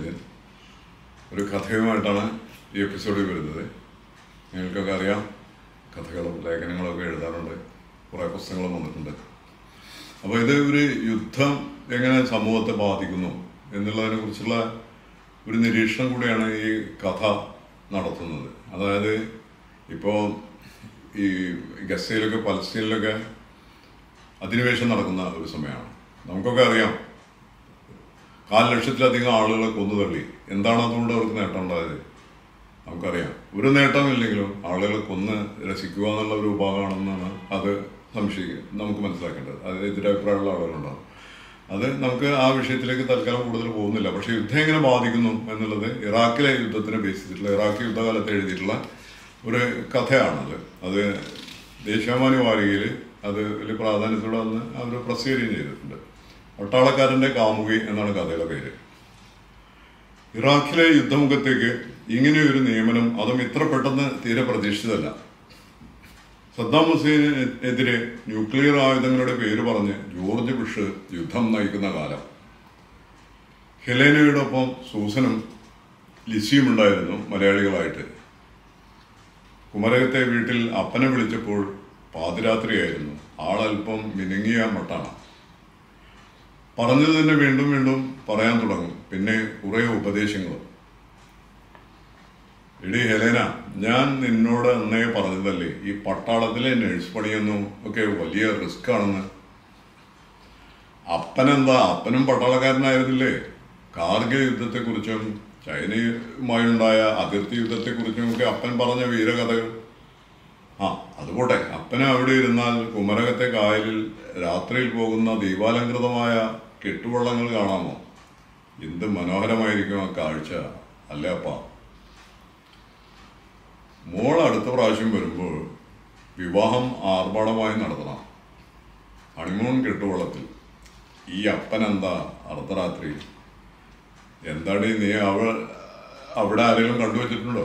സുരേന്ദ്രൻ ഒരു കഥയുമായിട്ടാണ് ഈ എപ്പിസോഡിൽ വരുന്നത് നിങ്ങൾക്കൊക്കെ അറിയാം കഥകളും ലേഖനങ്ങളും ഒക്കെ എഴുതാറുണ്ട് കുറേ പുസ്തകങ്ങളും വന്നിട്ടുണ്ട് അപ്പോൾ ഇത് ഒരു യുദ്ധം എങ്ങനെ സമൂഹത്തെ ബാധിക്കുന്നു എന്നുള്ളതിനെ കുറിച്ചുള്ള ഒരു നിരീക്ഷണം കൂടിയാണ് ഈ കഥ നടത്തുന്നത് അതായത് ഇപ്പോൾ ഈ ഗസയിലൊക്കെ പലസ്തീനിലൊക്കെ അധിനിവേശം നടക്കുന്ന ഒരു സമയമാണ് നമുക്കൊക്കെ അറിയാം കാൽ ലക്ഷത്തിലധികം ആളുകളെ കൊന്നു തള്ളി എന്താണ് അതുകൊണ്ട് അവർക്ക് നേട്ടം ഉണ്ടായത് നമുക്കറിയാം ഒരു നേട്ടമില്ലെങ്കിലും ആളുകളെ കൊന്ന് രസിക്കുക എന്നുള്ള ഒരു ഉപാകമാണെന്നാണ് അത് സംശയിക്കുക നമുക്ക് മനസ്സിലാക്കേണ്ടത് അത് എതിരഭിപ്രായമുള്ള ആളുകളുണ്ടാവും അത് നമുക്ക് ആ വിഷയത്തിലേക്ക് തൽക്കാലം കൂടുതൽ പോകുന്നില്ല പക്ഷേ യുദ്ധം എങ്ങനെ ബാധിക്കുന്നു എന്നുള്ളത് ഇറാഖിലെ യുദ്ധത്തിനെ ബേസ് ചെയ്തിട്ടുള്ള ഇറാഖ് യുദ്ധകാലത്ത് എഴുതിയിട്ടുള്ള ഒരു കഥയാണത് അത് ദേശാമാന്യ വാരികയിൽ അത് വലിയ പ്രാധാന്യത്തോടെ അന്ന് അവർ പ്രസിദ്ധീകരിക്കുകയും ചെയ്തിട്ടുണ്ട് പട്ടാളക്കാരൻ്റെ കാമുകി എന്നാണ് കഥയുടെ പേര് ഇറാഖിലെ യുദ്ധമുഖത്തേക്ക് ഇങ്ങനെയൊരു നിയമനം അതും ഇത്ര പെട്ടെന്ന് തീരെ പ്രതീക്ഷിതമല്ല സദ്ദാം ഹുസൈനെതിരെ ന്യൂക്ലിയർ ആയുധങ്ങളുടെ പേര് പറഞ്ഞ് ജോർജ് ബുഷ് യുദ്ധം നയിക്കുന്ന കാലം ഹെലേനയോടൊപ്പം സൂസനും ലിസിയും ഉണ്ടായിരുന്നു മലയാളികളായിട്ട് കുമരകത്തെ വീട്ടിൽ അപ്പനെ വിളിച്ചപ്പോൾ പാതിരാത്രിയായിരുന്നു ആളല്പം മിനുങ്ങിയ മട്ടാണ് പറഞ്ഞത് തന്നെ വീണ്ടും വീണ്ടും പറയാൻ തുടങ്ങും പിന്നെ കുറേ ഉപദേശങ്ങളും എടി ഹെലേന ഞാൻ നിന്നോട് അന്നേ പറഞ്ഞതല്ലേ ഈ പട്ടാളത്തിലെ നഴ്സ് പണിയൊന്നും ഒക്കെ വലിയ റിസ്ക് ആണെന്ന് അപ്പനെന്താ അപ്പനും പട്ടാളക്കാരനായിരുന്നില്ലേ കാർഗിൽ യുദ്ധത്തെക്കുറിച്ചും ചൈനയുമായുണ്ടായ അതിർത്തി യുദ്ധത്തെക്കുറിച്ചും ഒക്കെ അപ്പൻ പറഞ്ഞ വീരകഥകൾ ആ അതുപോട്ടെ അപ്പന് അവിടെ ഇരുന്നാൽ കുമരകത്തെ കായലിൽ രാത്രിയിൽ പോകുന്ന ദീപാലങ്കൃതമായ കെട്ടുവള്ളങ്ങൾ കാണാമോ എന്ത് മനോഹരമായിരിക്കും ആ കാഴ്ച അല്ലേ അപ്പ മോൾ അടുത്ത പ്രാവശ്യം വരുമ്പോൾ വിവാഹം ആർഭാടമായി നടത്തണം ഹണിമൂൺ കെട്ടുവള്ളത്തിൽ ഈ അപ്പൻ എന്താ അർദ്ധരാത്രി എന്താടി നീ അവ അവിടെ ആരെങ്കിലും കണ്ടുവച്ചിട്ടുണ്ടോ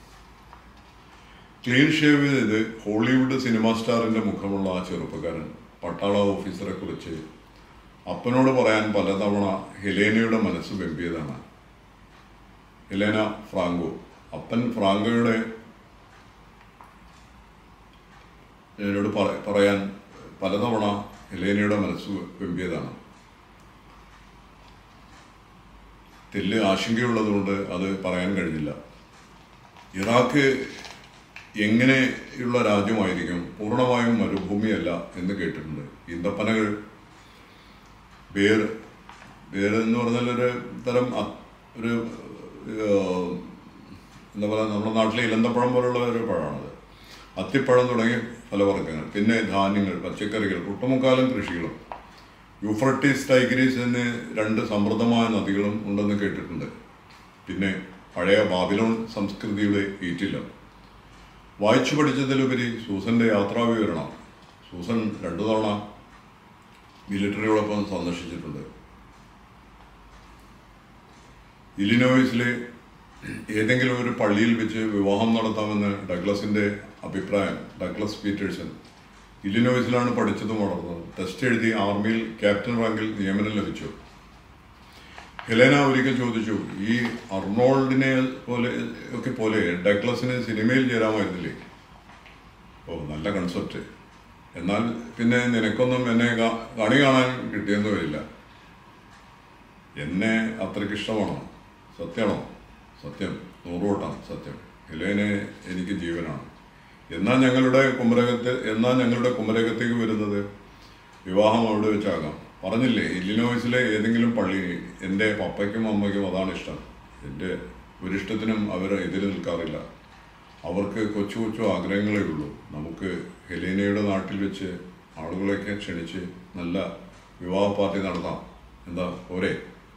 ക്ലീൻ ഷേവ് ചെയ്ത് ഹോളിവുഡ് സിനിമാ സ്റ്റാറിന്റെ മുഖമുള്ള ആ ചെറുപ്പക്കാരൻ പട്ടാള ഓഫീസറെ കുറിച്ച് അപ്പനോട് പറയാൻ പലതവണ ഹെലേനയുടെ മനസ്സ് വെമ്പിയതാണ് ഹെലേന ഫ്രാങ്കോ അപ്പൻ ഫ്രാങ്കോയുടെ എന്നോട് പറ- പറയാൻ പലതവണ ഹെലേനയുടെ മനസ്സ് വെമ്പിയതാണ് തെല്ല് ആശങ്കയുള്ളതുകൊണ്ട് അത് പറയാൻ കഴിഞ്ഞില്ല ഇറാഖ് എങ്ങനെയുള്ള രാജ്യമായിരിക്കും പൂർണ്ണമായും മരുഭൂമിയല്ല എന്ന് കേട്ടിട്ടുണ്ട് ഈന്തപ്പനകൾ ബേർ ബേർ എന്ന് പറഞ്ഞാൽ ഒരു തരം അ- ഒരു ഏഹ്, എന്താ പറയുക നമ്മുടെ നാട്ടിലെ ഇലന്തപ്പഴം പോലുള്ള ഒരു പഴമാണത് അത്തിപ്പഴം തുടങ്ങിയ ഫലവർഗ്ഗങ്ങൾ പിന്നെ ധാന്യങ്ങൾ പച്ചക്കറികൾ ഒട്ടുമുക്കാലും കൃഷികളും യൂഫ്രട്ടീസ് ടൈഗ്രീസ് എന്നീ രണ്ട് സമൃദ്ധമായ നദികളും ഉണ്ടെന്ന് കേട്ടിട്ടുണ്ട് പിന്നെ പഴയ ബാബിലോൺ സംസ്കൃതിയുടെ ഈറ്റില്ലം വായിച്ചു പഠിച്ചതിലുപരി സൂസന്റെ യാത്രാ വിവരണം സൂസൻ രണ്ടു തവണ മിലിറ്ററിയോടൊപ്പം സന്ദർശിച്ചിട്ടുണ്ട് ഇലിനോയിസിലെ ഏതെങ്കിലും ഒരു പള്ളിയിൽ വെച്ച് വിവാഹം നടത്താമെന്ന് ഡഗ്ലസിന്റെ അഭിപ്രായം ഡഗ്ലസ് പീറ്റേഴ്സൺ ഇലിനോയിസിലാണ് പഠിച്ചതും വളർന്നത് ടെസ്റ്റ് എഴുതി ആർമിയിൽ ക്യാപ്റ്റൻ റാങ്കിൽ നിയമനം ലഭിച്ചു ഹെലേന ഒരിക്കൽ ചോദിച്ചു ഈ അർണോൾഡിനെ പോലെ ഒക്കെ പോലെ ഡഗ്ലസിന് സിനിമയിൽ ചേരാമായിരുന്നില്ലേ ഓ നല്ല കൺസെപ്റ്റ് എന്നാൽ പിന്നെ നിനക്കൊന്നും എന്നെ കാ- കണി കാണാൻ കിട്ടിയെന്ന് വരില്ല എന്നെ അത്രയ്ക്ക് ഇഷ്ടമാണോ സത്യമാണോ സത്യം നൂറുവട്ടം സത്യം ഹെലേനെ എനിക്ക് ജീവനാണ് എന്നാൽ ഞങ്ങളുടെ കുമരകത്ത് എന്നാൽ ഞങ്ങളുടെ കുമരകത്തേക്ക് വരുന്നത് വിവാഹം അവിടെ വെച്ചാകാം പറഞ്ഞില്ലേ ഇല്ലിനോയ്സിലെ ഏതെങ്കിലും പള്ളി എൻ്റെ പപ്പയ്ക്കും അമ്മയ്ക്കും അതാണ് ഇഷ്ടം എൻ്റെ ഒരിഷ്ടത്തിനും അവർ എതിര് നിൽക്കാറില്ല അവർക്ക് കൊച്ചു കൊച്ചു ആഗ്രഹങ്ങളേ ഉള്ളൂ നമുക്ക് ഹെലീനയുടെ നാട്ടിൽ വെച്ച് ആളുകളെയൊക്കെ ക്ഷണിച്ച് നല്ല വിവാഹ പാർട്ടി നടത്താം എന്താ പോരെ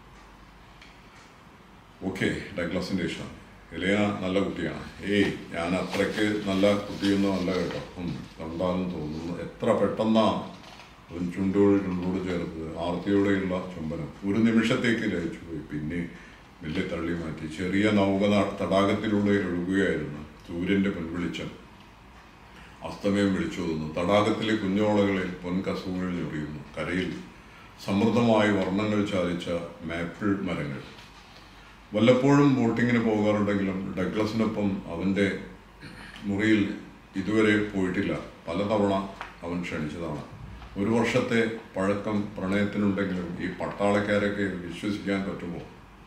ഓക്കെ ഡഗ്ലസിൻ്റെ ഇഷ്ടം എലിയ നല്ല കുട്ടിയാണ് ഏയ് ഞാൻ അത്രയ്ക്ക് നല്ല കുട്ടിയൊന്നും അല്ല കേട്ടോ ഉം, കണ്ടാലും തോന്നുന്നു എത്ര പെട്ടെന്നാ അവൻ ചുണ്ടോട് ചുണ്ടോട് ചേർത്ത് ആർത്തിയോടെയുള്ള ചുംബനം ഒരു നിമിഷത്തേക്ക് ലയിച്ചു പോയി പിന്നെ മെല്ലെ തള്ളി മാറ്റി ചെറിയ നൗക ന- തടാകത്തിലൂടെ ഒഴുകുകയായിരുന്നു സൂര്യന്റെ പൊൻവെളിച്ചം അസ്തമയം വിളിച്ചു തോന്നുന്നു തടാകത്തിലെ കുഞ്ഞോളകളിൽ പൊൻകസുകൾ ഞൊറിയുന്നു കരയിൽ സമൃദ്ധമായ വർണ്ണങ്ങൾ ചാലിച്ച മാപ്പിൾ മരങ്ങൾ വല്ലപ്പോഴും ബോട്ടിങ്ങിന് പോകാറുണ്ടെങ്കിലും ഡഗ്ലസിനൊപ്പം അവൻ്റെ മുറിയിൽ ഇതുവരെ പോയിട്ടില്ല പലതവണ അവൻ ക്ഷണിച്ചതാണ് ഒരു വർഷത്തെ പഴക്കം പ്രണയത്തിനുണ്ടെങ്കിലും ഈ പട്ടാളക്കാരൊക്കെ വിശ്വസിക്കാൻ പറ്റുമോ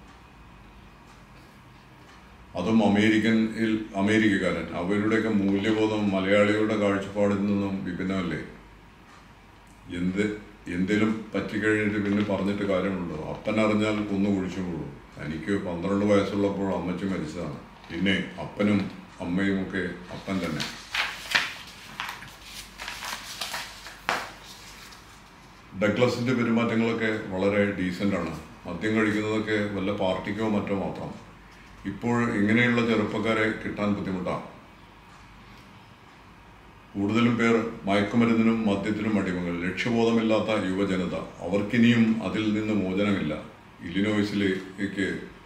അതും അമേരിക്കൻ അമേരിക്കക്കാരൻ അവരുടെയൊക്കെ മൂല്യബോധം മലയാളികളുടെ കാഴ്ചപ്പാടിൽ നിന്നും വിഭിന്നമല്ലേ എന്ത് എന്തേലും പറ്റിക്കഴിഞ്ഞിട്ട് പിന്നെ പറഞ്ഞിട്ട് കാര്യമുണ്ടോ അപ്പൻ അറിഞ്ഞാൽ കൊന്നു കുഴിച്ചു കൂടും എനിക്ക് പന്ത്രണ്ട് വയസ്സുള്ളപ്പോൾ അമ്മച്ചി മരിച്ചതാണ് പിന്നെ അപ്പനും അമ്മയും ഒക്കെ അപ്പൻ തന്നെ ഡഗ്ലസിന്റെ പെരുമാറ്റങ്ങളൊക്കെ വളരെ ഡീസൻ്റ് ആണ് മദ്യം കഴിക്കുന്നതൊക്കെ വല്ല പാർട്ടിക്കോ മറ്റോ മാത്രം ഇപ്പോൾ ഇങ്ങനെയുള്ള ചെറുപ്പക്കാരെ കിട്ടാൻ ബുദ്ധിമുട്ടാണ് കൂടുതലും പേർ മയക്കുമരുന്നിനും മദ്യത്തിനും അടിമകൾ ലക്ഷ്യബോധമില്ലാത്ത യുവജനത അവർക്കിനിയും അതിൽ നിന്ന് മോചനമില്ല ഇല്ലിനോയ്സിലേക്ക്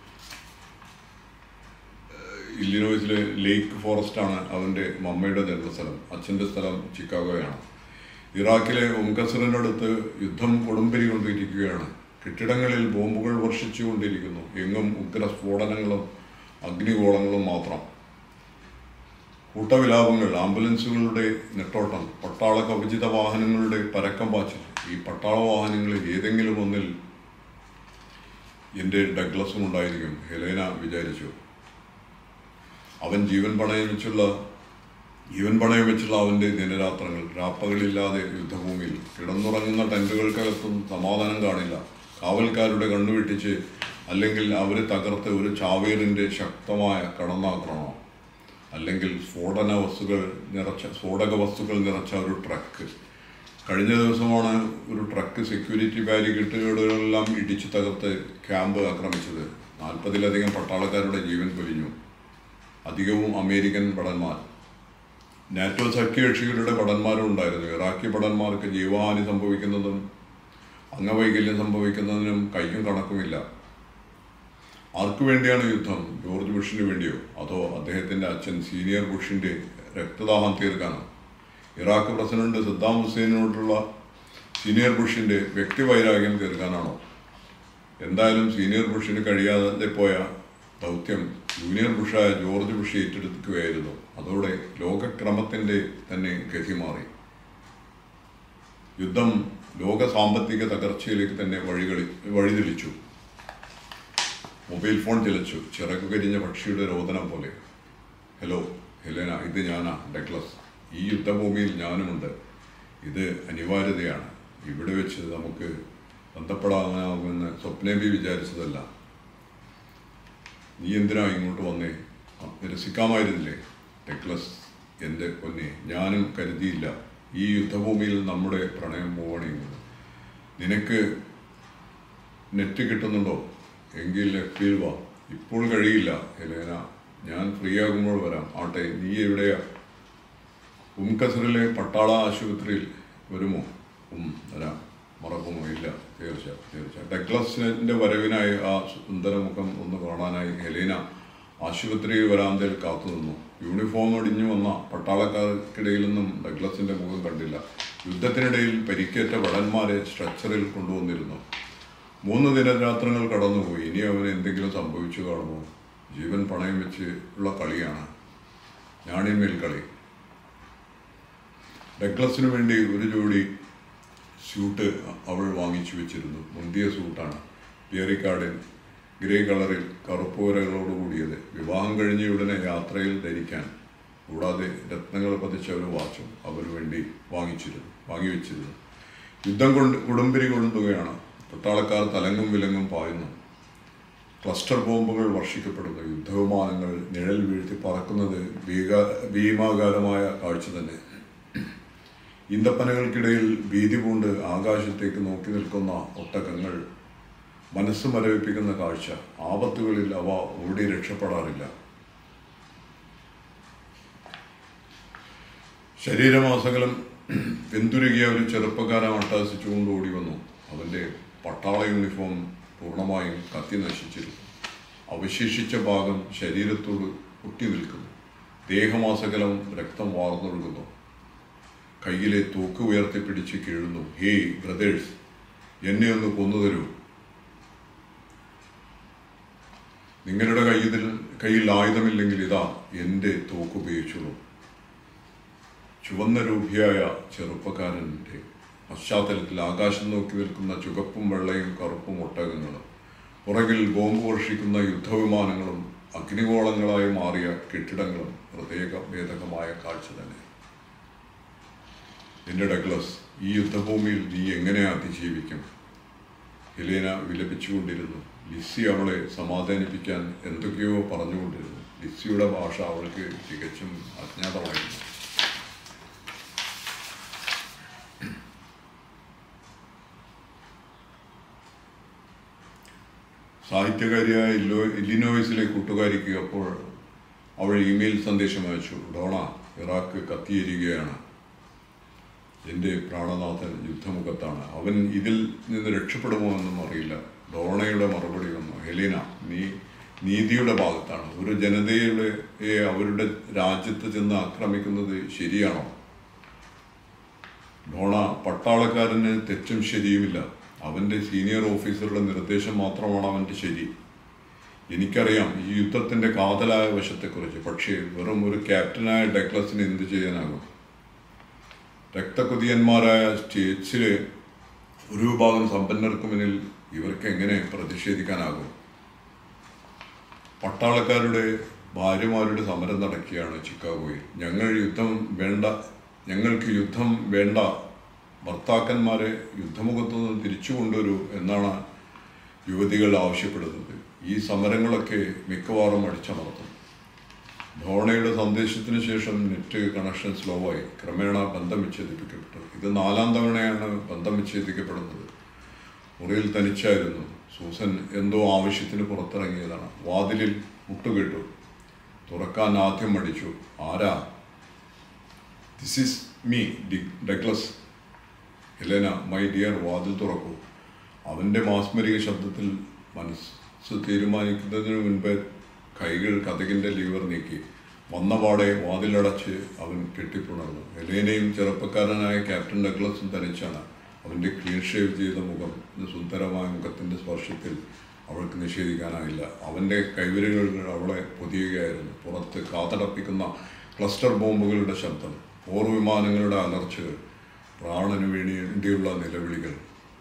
ഇല്ലിനോയ്സിലെ ലേക്ക് ഫോറസ്റ്റാണ് അവൻ്റെ മമ്മയുടെ ജന്മസ്ഥലം അച്ഛൻ്റെ സ്ഥലം ചിക്കാഗോയാണ് ഇറാഖിലെ ഉംകസറിനടുത്ത് യുദ്ധം കൊടുമ്പിരി കൊണ്ടിരിക്കുകയാണ് കെട്ടിടങ്ങളിൽ ബോംബുകൾ വർഷിച്ചുകൊണ്ടിരിക്കുന്നു എങ്ങും ഉഗ്ര സ്ഫോടനങ്ങളും അഗ്നിഗോളങ്ങളും മാത്രം കൂട്ടവിലാപങ്ങൾ ആംബുലൻസുകളുടെ നെട്ടോട്ടം പട്ടാള കവചിത വാഹനങ്ങളുടെ പരക്കം പാച്ചിൽ ഈ പട്ടാള വാഹനങ്ങളിൽ ഏതെങ്കിലും ഒന്നിൽ എൻ്റെ ഡഗ്ലസും ഉണ്ടായിരിക്കും ഹെലേന വിചാരിച്ചു അവൻ ജീവൻ പണയം വെച്ചുള്ള ജീവൻ പണയം വെച്ചുള്ള അവൻ്റെ ദിനരാത്രങ്ങൾ രാപ്പകളില്ലാതെ യുദ്ധഭൂമിയിൽ കിടന്നുറങ്ങുന്ന ടെൻറ്റുകൾക്കകത്തും സമാധാനം കാണില്ല കാവൽക്കാരുടെ കണ്ണുവെട്ടിച്ച് അല്ലെങ്കിൽ അവരെ തകർത്ത് ഒരു ചാവേറിൻ്റെ ശക്തമായ കടന്നാക്രമണം അല്ലെങ്കിൽ സ്ഫോടന വസ്തുക്കൾ നിറച്ച സ്ഫോടക വസ്തുക്കൾ നിറച്ച ഒരു ട്രക്ക് കഴിഞ്ഞ ദിവസമാണ് ഒരു ട്രക്ക് സെക്യൂരിറ്റി ബാരിക്കേഡുകളെല്ലാം ഇടിച്ചു തകർത്ത് ക്യാമ്പ് ആക്രമിച്ചത് നാൽപ്പതിലധികം പട്ടാളക്കാരുടെ ജീവൻ പൊലിഞ്ഞു അധികവും അമേരിക്കൻ ഭടന്മാർ നാറ്റോ സഖ്യകക്ഷികളുടെ ഭടന്മാരും ഉണ്ടായിരുന്നു ഇറാഖി ഭടന്മാർക്ക് ജീവഹാനി സംഭവിക്കുന്നതും അംഗവൈകല്യം സംഭവിക്കുന്നതിനും കയ്യും കണക്കുമില്ല ആർക്കു വേണ്ടിയാണ് യുദ്ധം ജോർജ് ബുഷിന് വേണ്ടിയോ അതോ അദ്ദേഹത്തിന്റെ അച്ഛൻ സീനിയർ ബുഷിന്റെ രക്തദാഹം തീർക്കാനോ ഇറാഖ് പ്രസിഡന്റ് സദ്ദാം ഹുസൈനോടുള്ള സീനിയർ ബുഷിന്റെ വ്യക്തിവൈരാഗ്യം തീർക്കാനാണോ എന്തായാലും സീനിയർ ബുഷിന് കഴിയാതെ പോയ ദൗത്യം ജൂനിയർ ബുഷായ ജോർജ് ബുഷ് ഏറ്റെടുക്കുകയായിരുന്നു അതോടെ ലോകക്രമത്തിന്റെ തന്നെ ഗതി മാറി യുദ്ധം ലോക സാമ്പത്തിക തകർച്ചയിലേക്ക് തന്നെ വഴികളി വഴിതെളിച്ചു മൊബൈൽ ഫോൺ ചിലച്ചു ചിറകു കരിഞ്ഞ പക്ഷിയുടെ രോദനം പോലെ ഹലോ ഹെലേന ഇത് ഞാനാ ഡഗ്ലസ് ഈ യുദ്ധഭൂമിയിൽ ഞാനുമുണ്ട് ഇത് അനിവാര്യതയാണ് ഇവിടെ വെച്ച് നമുക്ക് ബന്ധപ്പെടാനാകുമെന്ന് സ്വപ്നബി വിചാരിച്ചതല്ല നീ എന്തിനാ ഇങ്ങോട്ട് വന്നേ നിരസിക്കാമായിരുന്നില്ലേ ഡഗ്ലസ് എൻ്റെ പൊന്നെ ഞാനും കരുതിയില്ല ഈ യുദ്ധഭൂമിയിൽ നമ്മുടെ പ്രണയം പോവണിയുന്നത് നിനക്ക് നെറ്റ് കിട്ടുന്നുണ്ടോ എങ്കിൽ എഫിൽ വാ ഇപ്പോൾ കഴിയില്ല ഹെലേന ഞാൻ ഫ്രീ ആകുമ്പോൾ വരാം ആട്ടെ നീ എവിടെയാ ഉംകസറിലെ പട്ടാള ആശുപത്രിയിൽ വരുമോ ഉം വരാം മറക്കുമോ ഇല്ല തീർച്ച തീർച്ച ഡഗ്ലസിന്റെ വരവിനായി ആ സുന്ദരമുഖം ഒന്ന് കാണാനായി ഹെലേന ആശുപത്രി വരാന്തയിൽ കാത്തുനിന്നു യൂണിഫോം അടിഞ്ഞു വന്ന പട്ടാളക്കാർക്കിടയിൽ നിന്നും ഡഗ്ലസിന്റെ മുഖം കണ്ടില്ല യുദ്ധത്തിനിടയിൽ പരിക്കേറ്റ ഭടന്മാരെ സ്ട്രെച്ചറിൽ കൊണ്ടുവന്നിരുന്നു മൂന്ന് ദിനരാത്രങ്ങൾ കടന്നുപോയി ഇനി അവന് എന്തെങ്കിലും സംഭവിച്ചു കാണുമോ ജീവൻ പണയം വെച്ച് ഉള്ള കളിയാണ് ഞാണിന്മേൽ കളി ഡഗ്ലസിനു വേണ്ടി ഒരു ജോഡി സ്യൂട്ട് അവൾ വാങ്ങിച്ചു വെച്ചിരുന്നു മുന്തിയ സൂട്ടാണ് പിയറിക്കാർഡിൻ ഗ്രേ കളറിൽ കറുപ്പ് വരകളോട് കൂടിയത് വിവാഹം കഴിഞ്ഞ ഉടനെ യാത്രയിൽ ധരിക്കാൻ കൂടാതെ രത്നങ്ങൾ പതിച്ച ഒരു വാച്ചും അവന് വേണ്ടി വാങ്ങിച്ചിരുന്നു വാങ്ങിവെച്ചിരുന്നു യുദ്ധം കൊണ്ട് കുടുംബരി കൊണ്ടുകയാണ് പട്ടാളക്കാർ തലങ്ങും വിലങ്ങും പായുന്നു ക്ലസ്റ്റർ ബോംബുകൾ വർഷിക്കപ്പെടുന്നു യുദ്ധവിമാനങ്ങൾ നിഴൽ വീഴ്ത്തി പറക്കുന്നത് ഭീകാ ഭീമാകാരമായ കാഴ്ച തന്നെ ഈന്തപ്പനകൾക്കിടയിൽ ഭീതി പൂണ്ട് ആകാശത്തേക്ക് നോക്കി നിൽക്കുന്ന ഒട്ടകങ്ങൾ മനസ്സ് മരവിപ്പിക്കുന്ന കാഴ്ച ആപത്തുകളിൽ അവ ഓടി രക്ഷപ്പെടാറില്ല ശരീരമാസകലം വെന്തുരുകിയ ഒരു ചെറുപ്പക്കാരൻ അട്ടഹസിച്ചുകൊണ്ട് ഓടി വന്നു അവൻ്റെ പട്ടാള യൂണിഫോം പൂർണ്ണമായും കത്തി നശിച്ചിരുന്നു അവശേഷിച്ച ഭാഗം ശരീരത്തോട് ഒട്ടി നിൽക്കുന്നു ദേഹമാസകലം രക്തം വാർന്നൊഴുകുന്നു കയ്യിലെ തൂക്ക് ഉയർത്തിപ്പിടിച്ച് കീഴുന്നു ഹേയ് ബ്രദേഴ്സ് എന്നെ ഒന്ന് കൊന്നു തരൂ നിങ്ങളുടെ കയ്യിൽ കയ്യിൽ ആയുധമില്ലെങ്കിൽ ഇതാ എൻ്റെ തോക്ക് ഉപയോഗിച്ചുള്ളൂ ചുവന്ന രൂപിയായ ചെറുപ്പക്കാരൻ്റെ പശ്ചാത്തലത്തിൽ ആകാശം നോക്കി നിൽക്കുന്ന ചുവപ്പും വെള്ളയും കറുപ്പും ഒട്ടകങ്ങളും പുറകിൽ ബോംബ് വർഷിക്കുന്ന യുദ്ധവിമാനങ്ങളും അഗ്നിഗോളങ്ങളായി മാറിയ കെട്ടിടങ്ങളും ഹൃദയ ഭേദകമായ കാഴ്ച തന്നെ എൻ്റെ ഡഗ്ലസ് ഈ യുദ്ധഭൂമിയിൽ നീ എങ്ങനെ അതിജീവിക്കും ഹെലേന വിലപിച്ചുകൊണ്ടിരുന്നു ലിസി അവളെ സമാധാനിപ്പിക്കാൻ എന്തൊക്കെയോ പറഞ്ഞുകൊണ്ടിരുന്നു ലിസിയുടെ ഭാഷ അവൾക്ക് തികച്ചും അജ്ഞാതമായിരുന്നു സാഹിത്യകാരിയായ ഇല്ലോ ഇല്ലിനോയ്സിലെ കൂട്ടുകാരിക്ക് അപ്പോൾ അവൾ ഇമെയിൽ സന്ദേശം അയച്ചു ഡോണ ഇറാഖ് കത്തിയിരിക്കുകയാണ് എൻ്റെ പ്രാണനാഥൻ യുദ്ധമുഖത്താണ് അവൻ ഇതിൽ നിന്ന് രക്ഷപ്പെടുമോ എന്നും അറിയില്ല ഡോണയുടെ മറുപടി വന്നു ഹെലീന നീ നീതിയുടെ ഭാഗത്താണ് ഒരു ജനതയുടെ യെ അവരുടെ രാജ്യത്ത് ചെന്ന് ആക്രമിക്കുന്നത് ശരിയാണോ ഡോണ പട്ടാളക്കാരന് തെറ്റും ശരിയുമില്ല അവൻ്റെ സീനിയർ ഓഫീസറുടെ നിർദ്ദേശം മാത്രമാണ് അവൻ്റെ ശരി എനിക്കറിയാം ഈ യുദ്ധത്തിൻ്റെ കാതലായ വശത്തെക്കുറിച്ച് പക്ഷേ വെറും ഒരു ക്യാപ്റ്റനായ ഡെക്ലസിന് എന്ത് ചെയ്യാനാകും രക്തകുതിയന്മാരായ സ്റ്റേറ്റ്സിലെ ഒരു വിഭാഗം സമ്പന്നർക്ക് മുന്നിൽ ഇവർക്ക് എങ്ങനെ പ്രതിഷേധിക്കാനാകും പട്ടാളക്കാരുടെ ഭാര്യമാരുടെ സമരം നടക്കുകയാണ് ചിക്കാഗോയിൽ ഞങ്ങൾ യുദ്ധം വേണ്ട ഞങ്ങൾക്ക് യുദ്ധം വേണ്ട ഭർത്താക്കന്മാരെ യുദ്ധമുഖത്തു നിന്ന് തിരിച്ചു കൊണ്ടുവരൂ എന്നാണ് യുവതികൾ ആവശ്യപ്പെടുന്നത് ഈ സമരങ്ങളൊക്കെ മിക്കവാറും അടിച്ചമർത്തും ധോണയുടെ സന്ദേശത്തിന് ശേഷം നെറ്റ് കണക്ഷൻ സ്ലോ ആയി ക്രമേണ ബന്ധം വിച്ഛേദിപ്പിക്കപ്പെട്ടു ഇത് നാലാം തവണയാണ് ബന്ധം വിച്ഛേദിക്കപ്പെടുന്നത് മുറിയിൽ തനിച്ചായിരുന്നു സൂസൻ എന്തോ ആവശ്യത്തിന് പുറത്തിറങ്ങിയതാണ് വാതിലിൽ മുട്ടുകെട്ടു തുറക്കാൻ ആദ്യം മടിച്ചു ആരാ ദിസ് ഈസ് മീ ഡി ഡഗ്ലസ് ഹെലേന മൈ ഡിയർ വാതിൽ തുറക്കൂ അവൻ്റെ മാസ്മരിക ശബ്ദത്തിൽ മനസ്സ് തീരുമാനിക്കുന്നതിന് മുൻപ് കൈകൾ കഥകിൻ്റെ ലീവർ നീക്കി വന്നപാടെ വാതിലടച്ച് അവൻ കെട്ടിപ്പുണർന്നു ഹെലേനയും ചെറുപ്പക്കാരനായ ക്യാപ്റ്റൻ ഡഗ്ലസും തനിച്ചാണ് അവൻ്റെ ക്ലീൻ ഷേവ് ചെയ്ത മുഖം സുന്ദരമായ മുഖത്തിൻ്റെ സ്പർശത്തിൽ അവൾക്ക് നിഷേധിക്കാനായില്ല അവൻ്റെ കൈവിരലുകൾ അവളെ പൊതിയുകയായിരുന്നു പുറത്ത് കാതടപ്പിക്കുന്ന ക്ലസ്റ്റർ ബോംബുകളുടെ ശബ്ദം പോർ വിമാനങ്ങളുടെ അലർച്ചകൾ പ്രാണന് വേണ്ടിയുള്ള നിലവിളികൾ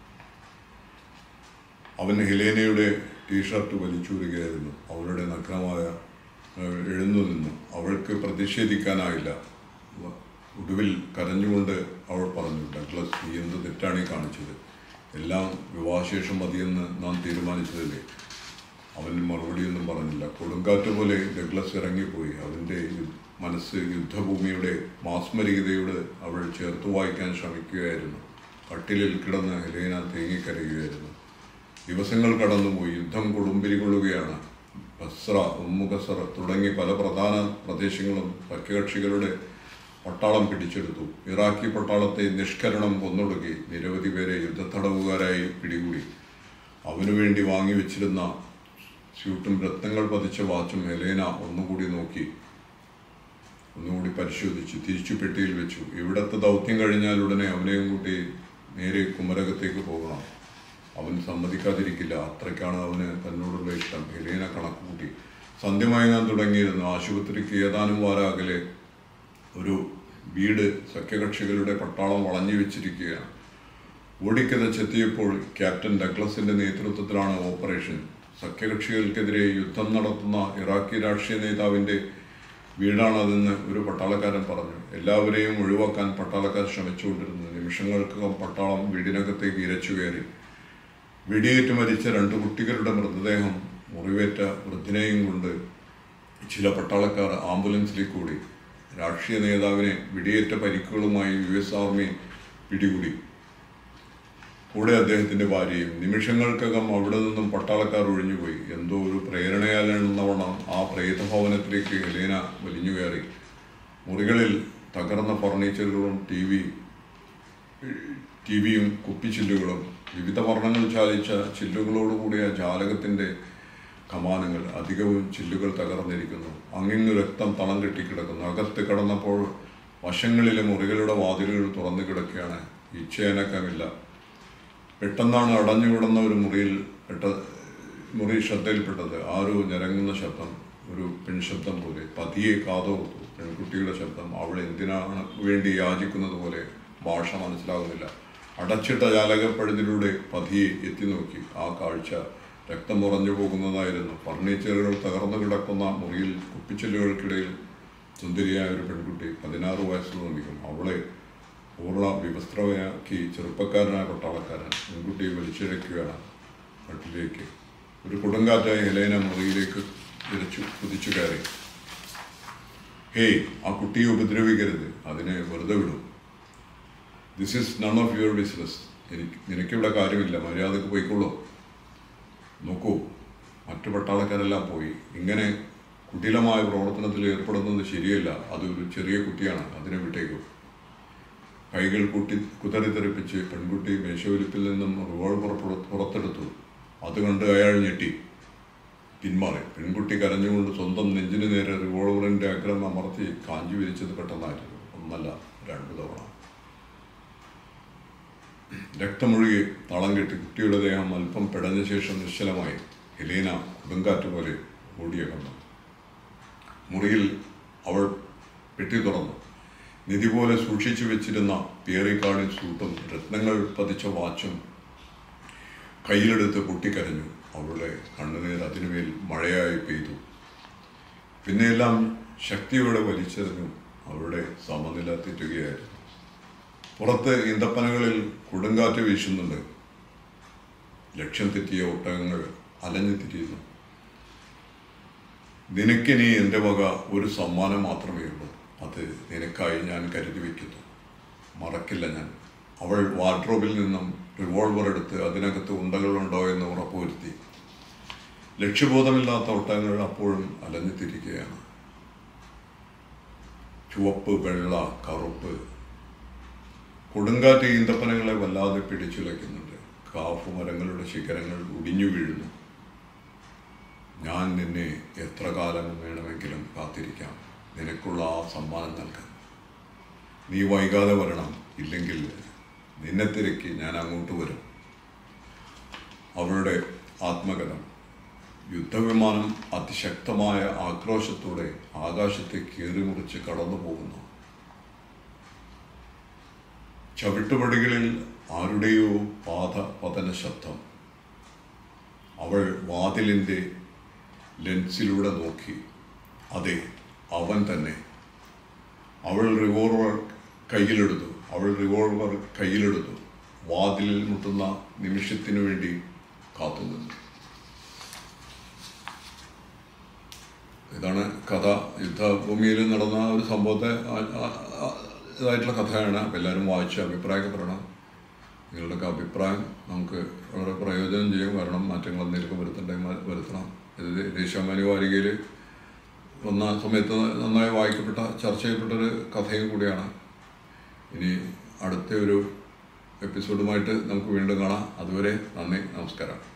അവൻ ഹെലേനയുടെ ടീഷർട്ട് വലിച്ചൂരുകയായിരുന്നു അവളുടെ നഗ്നമായ ഏഹ്, എഴുന്നു നിന്നു അവൾക്ക് പ്രതിഷേധിക്കാനായില്ല വ- ഒടുവിൽ കരഞ്ഞുകൊണ്ട് അവൾ പറഞ്ഞു ഡഗ്ലസ് നീ എന്ത് തെറ്റാണ് ഈ കാണിച്ചത് എല്ലാം വിവാഹശേഷം മതിയെന്ന് നാം തീരുമാനിച്ചതല്ലേ അവൻ മറുപടിയൊന്നും പറഞ്ഞില്ല കൊടുങ്കാറ്റ് പോലെ ഡഗ്ലസ് ഇറങ്ങിപ്പോയി അവൻ്റെ യു- മനസ്സ് യുദ്ധഭൂമിയുടെ മാസ്മരികതയോട് അവൾ ചേർത്ത് വായിക്കാൻ ശ്രമിക്കുകയായിരുന്നു കട്ടിലിൽ കിടന്ന് ഹെലേന തേങ്ങിക്കരയുകയായിരുന്നു ദിവസങ്ങൾ കടന്നുപോയി യുദ്ധം കൊടുമ്പിരി കൊള്ളുകയാണ് ബസ്ര ഉമ്മുഖസറ തുടങ്ങി പല പ്രധാന പ്രദേശങ്ങളും സഖ്യകക്ഷികളുടെ പട്ടാളം പിടിച്ചെടുത്തു ഇറാഖി പട്ടാളത്തെ നിഷ്കരണം കൊന്നൊടുക്കി നിരവധി പേരെ യുദ്ധത്തടവുകാരായി പിടികൂടി അവനു വേണ്ടി വാങ്ങിവെച്ചിരുന്ന സ്യൂട്ടും രത്നങ്ങൾ പതിച്ച വാച്ചും ഹെലേന ഒന്നുകൂടി നോക്കി ഒന്നുകൂടി പരിശോധിച്ചു തിരിച്ചു പെട്ടിയിൽ വെച്ചു ഇവിടത്തെ ദൗത്യം കഴിഞ്ഞാൽ ഉടനെ അവനെയും കൂട്ടി നേരെ കുമരകത്തേക്ക് പോകണം അവൻ സമ്മതിക്കാതിരിക്കില്ല അത്രയ്ക്കാണ് അവന് തന്നോടുള്ള ഇഷ്ടം ഹെലേന കണക്കുകൂട്ടി സന്ധ്യ മയങ്ങാൻ തുടങ്ങിയിരുന്നു ആശുപത്രിക്ക് ഏതാനും വാരാകലെ ഒരു വീട് സഖ്യകക്ഷികളുടെ പട്ടാളം വളഞ്ഞു വെച്ചിരിക്കുകയാണ് ഓടിക്കിതച്ചെത്തിയപ്പോൾ ക്യാപ്റ്റൻ ഡഗ്ലസിന്റെ നേതൃത്വത്തിലാണ് ഓപ്പറേഷൻ സഖ്യകക്ഷികൾക്കെതിരെ യുദ്ധം നടത്തുന്ന ഇറാഖി രാഷ്ട്രീയ നേതാവിന്റെ വീടാണതെന്ന് ഒരു പട്ടാളക്കാരൻ പറഞ്ഞു എല്ലാവരെയും ഒഴിവാക്കാൻ പട്ടാളക്കാർ ശ്രമിച്ചുകൊണ്ടിരുന്നു നിമിഷങ്ങൾക്കകം പട്ടാളം വീടിനകത്തേക്ക് ഇരച്ചു കയറി വെടിയേറ്റ് മരിച്ച രണ്ട് കുട്ടികളുടെ മൃതദേഹം മുറിവേറ്റ വൃദ്ധനെയും കൊണ്ട് ചില പട്ടാളക്കാർ ആംബുലൻസിലേക്ക് കൂടി രാഷ്ട്രീയ നേതാവിനെ വെടിയേറ്റ പരിക്കുകളുമായി യു എസ് ആർമി പിടികൂടി കൂടെ അദ്ദേഹത്തിന്റെ ഭാര്യയും നിമിഷങ്ങൾക്കകം അവിടെ നിന്നും പട്ടാളക്കാർ ഒഴിഞ്ഞുപോയി എന്തോ ഒരു പ്രേരണയാലെന്നവണ്ണം ആ പ്രേതഭവനത്തിലേക്ക് ഹെലേന വലിഞ്ഞു കയറി മുറികളിൽ തകർന്ന ഫർണിച്ചറുകളും ടി വി ടി വിയും കുപ്പിച്ചില്ലുകളും വിവിധ വർണ്ണങ്ങൾ ചാലിച്ച ചില്ലുകളോടുകൂടിയ ജാലകത്തിന്റെ കമാനങ്ങൾ അധികവും ചില്ലുകൾ തകർന്നിരിക്കുന്നു അങ്ങിങ്ങ് രക്തം തളം കെട്ടിക്കിടക്കുന്നു അകത്ത് കടന്നപ്പോൾ വശങ്ങളിലെ മുറികളുടെ വാതിലുകൾ തുറന്നു കിടക്കുകയാണ് ഇച്ഛയനക്കമില്ല പെട്ടെന്നാണ് അടഞ്ഞുകിടന്ന ഒരു മുറിയിൽ പെട്ട മുറി ശ്രദ്ധയിൽപ്പെട്ടത് ആരോ ഞരങ്ങുന്ന ശബ്ദം ഒരു പെൺശബ്ദം പോലെ പതിയെ കാതോർത്തു പെൺകുട്ടിയുടെ ശബ്ദം അവൾ എന്തിനാണ് വേണ്ടി യാചിക്കുന്നത് പോലെ ഭാഷ മനസ്സിലാകുന്നില്ല അടച്ചിട്ട ജാലകപ്പഴുതിലൂടെ പതിയെ എത്തി നോക്കി ആ കാഴ്ച രക്തം ഉറഞ്ഞു പോകുന്നതായിരുന്നു ഫർണിച്ചറുകൾ തകർന്നു കിടക്കുന്ന മുറിയിൽ കുപ്പിച്ചില്ലുകൾക്കിടയിൽ സുന്ദരിയായ ഒരു പെൺകുട്ടി പതിനാറ് വയസ്സുള്ളതെങ്കിലും അവളെ പൂർണ്ണ വിവസ്ത്രയാക്കി ചെറുപ്പക്കാരനായ പട്ടാളക്കാരൻ പെൺകുട്ടിയെ വലിച്ചിഴക്കുകയാണ് കട്ടിലേക്ക് ഒരു കൊടുങ്കാറ്റായ ഹെലേന മുറിയിലേക്ക് തിരിച്ചു കുതിച്ചു കയറി ഹേയ് ആ കുട്ടിയെ ഉപദ്രവിക്കരുത് അതിനെ വെറുതെ വിടും this is none of your business എനിക്ക് നിനക്കിവിടെ കാര്യമില്ല മര്യാദക്ക് പോയിക്കോളൂ നോക്കൂ മറ്റു പട്ടാളക്കാരെല്ലാം പോയി ഇങ്ങനെ കുടിലമായ പ്രവർത്തനത്തിൽ ഏർപ്പെടുന്നത് ശരിയല്ല അതൊരു ചെറിയ കുട്ടിയാണ് അതിനെ വിട്ടേക്കൂ കൈകൾ കൂട്ടി കുതറിത്തെറിപ്പിച്ച് പെൺകുട്ടി മേശവിരിപ്പിൽ നിന്നും റിവോൾവർ പുറ- പുറത്തെടുത്തു അത് കണ്ട് അയാൾ ഞെട്ടി പിന്മാറി പെൺകുട്ടി കരഞ്ഞുകൊണ്ട് സ്വന്തം നെഞ്ചിന് നേരെ റിവോൾവറിന്റെ അഗ്രം അമർത്തി കാഞ്ചി വിരിച്ചത് പെട്ടെന്നായിരുന്നു ഒന്നല്ല രണ്ടു തവണ രക്തമൊഴുകി തളം കെട്ടി കുട്ടിയുടെ ദേഹം അല്പം പിടഞ്ഞ ശേഷം നിശ്ചലമായി ഹെലീന കൊടുങ്കാറ്റ് പോലെ ഓടിയകന്നു മുറിയിൽ അവൾ പെട്ടി തുറന്നു നിധി പോലെ സൂക്ഷിച്ചു വെച്ചിരുന്ന പിയറിക്കാണി സൂട്ടും രത്നങ്ങൾ പതിച്ച വാച്ചും കയ്യിലെടുത്ത് പൊട്ടിക്കരഞ്ഞു അവളുടെ കണ്ണുനീർ അതിനുമേൽ മഴയായി പെയ്തു പിന്നെയെല്ലാം ശക്തിയോടെ വലിച്ചെറിഞ്ഞു അവളുടെ സമനില തെറ്റുകയായിരുന്നു പുറത്ത് ഈന്തപ്പനകളിൽ കൊടുങ്കാറ്റ് വീശുന്നുണ്ട് ലക്ഷ്യം തെറ്റിയ ഒട്ടകങ്ങൾ അലഞ്ഞു തിരിയുന്നു നിനക്കിനി എൻ്റെ വക ഒരു സമ്മാനം മാത്രമേ ഉള്ളൂ അത് നിനക്കായി ഞാൻ കരുതി വയ്ക്കുന്നു മറക്കില്ല ഞാൻ അവൾ വാർഡ്രോബിൽ നിന്നും റിവോൾവർ എടുത്ത് അതിനകത്ത് ഉണ്ടകളുണ്ടോ എന്ന് ഉറപ്പുവരുത്തി ലക്ഷ്യബോധമില്ലാത്ത ഒട്ടകങ്ങൾ അപ്പോഴും അലഞ്ഞു തിരിക്കുകയാണ് ചുവപ്പ് വെള്ള കറുപ്പ് കൊടുങ്കാറ്റ് ഈന്തപ്പനകളെ വല്ലാതെ പിടിച്ചുലയ്ക്കുന്നുണ്ട് കാഫ് മരങ്ങളുടെ ശിഖരങ്ങൾ ഒടിഞ്ഞു വീഴുന്നു ഞാൻ നിന്നെ എത്ര കാലം വേണമെങ്കിലും കാത്തിരിക്കാം നിനക്കുള്ള ആ സമ്മാനം നൽകാൻ നീ വൈകാതെ വരണം ഇല്ലെങ്കിൽ നിന്നെ തിരക്കി ഞാൻ അങ്ങോട്ട് വരും അവളുടെ ആത്മകഥം യുദ്ധവിമാനം അതിശക്തമായ ആക്രോശത്തോടെ ആകാശത്തെ കീറിമുറിച്ച് കടന്നു പോകുന്നു ചവിട്ടുപടികളിൽ ആരുടെയോ പാത പതന ശബ്ദം അവൾ വാതിലിൻ്റെ ലെൻസിലൂടെ നോക്കി അതെ അവൻ തന്നെ അവൾ റിവോൾവർ കയ്യിലെടുത്തു അവൾ റിവോൾവർ കയ്യിലെടുത്തു വാതിലിൽ മുട്ടുന്ന നിമിഷത്തിനു വേണ്ടി കാത്തുനിന്നു ഇതാണ് കഥ യുദ്ധഭൂമിയിൽ നടന്ന ഒരു സംഭവത്തെ ആ- ആ- ആ- ഇതായിട്ടുള്ള കഥയാണ് അപ്പോൾ എല്ലാവരും വായിച്ച് അഭിപ്രായമൊക്കെ പറയണം നിങ്ങളുടെയൊക്കെ അഭിപ്രായം നമുക്ക് വളരെ പ്രയോജനം ചെയ്യും കാരണം മാറ്റങ്ങൾ എന്തെങ്കിലും വരുത്തണ്ടെങ്കിൽ വരുത്തണം ഇത് ദേശാമാനി വാരികയിൽ വന്ന സമയത്ത് നന്നായി വായിക്കപ്പെട്ട ചർച്ച ചെയ്യപ്പെട്ടൊരു കഥയും കൂടിയാണ് ഇനി അടുത്ത ഒരു എപ്പിസോഡുമായിട്ട് നമുക്ക് വീണ്ടും കാണാം അതുവരെ നന്ദി നമസ്കാരം